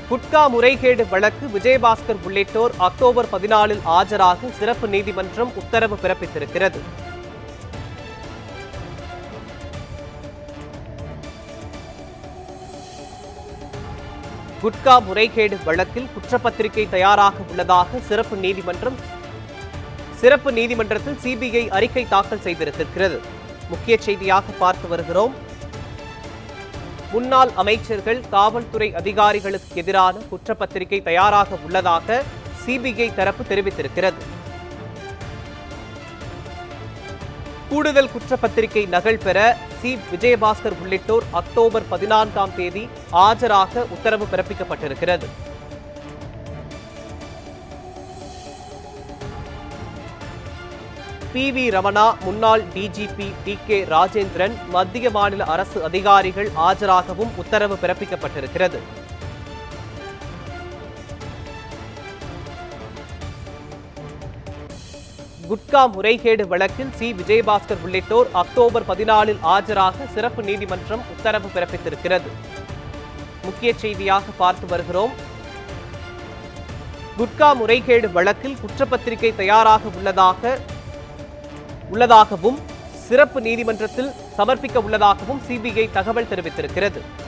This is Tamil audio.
குட்கா முறைகேடு வழக்கு விஜயபாஸ்கர் உள்ளிட்டோர் அக்டோபர் பதினாலில் ஆஜராக சிறப்பு நீதிமன்றம் உத்தரவு பிறப்பித்திருக்கிறது குட்கா முறைகேடு வழக்கில் குற்றப்பத்திரிகை தயாராக உள்ளதாக சிறப்பு நீதிமன்றம் சிறப்பு நீதிமன்றத்தில் சிபிஐ அறிக்கை தாக்கல் செய்திருக்கிறது முக்கிய செய்தியாக பார்த்து வருகிறோம் முன்னாள் அமைச்சர்கள் காவல்துறை அதிகாரிகளுக்கு எதிரான குற்றப்பத்திரிகை தயாராக உள்ளதாக சிபிஐ தரப்பு தெரிவித்திருக்கிறது கூடுதல் குற்றப்பத்திரிகை நகல் பெற சி விஜயபாஸ்கர் உள்ளிட்டோர் அக்டோபர் பதினான்காம் தேதி ஆஜராக உத்தரவு பிறப்பிக்கப்பட்டிருக்கிறது பி வி ரமணா முன்னாள் டிஜிபி டி கே ராஜேந்திரன் மத்திய மாநில அரசு அதிகாரிகள் ஆஜராகவும் உத்தரவு பிறப்பிக்கப்பட்டிருக்கிறது குட்கா முறைகேடு வழக்கில் சி விஜயபாஸ்கர் உள்ளிட்டோர் அக்டோபர் பதினாலில் ஆஜராக சிறப்பு நீதிமன்றம் உத்தரவு பிறப்பித்திருக்கிறது முக்கிய செய்தியாக பார்த்து வருகிறோம் குட்கா முறைகேடு வழக்கில் குற்றப்பத்திரிகை தயாராக உள்ளதாக உள்ளதாகவும் சிறப்பு நீதிமன்றத்தில் சமர்ப்பிக்க உள்ளதாகவும் சிபிஐ தகவல் தெரிவித்திருக்கிறது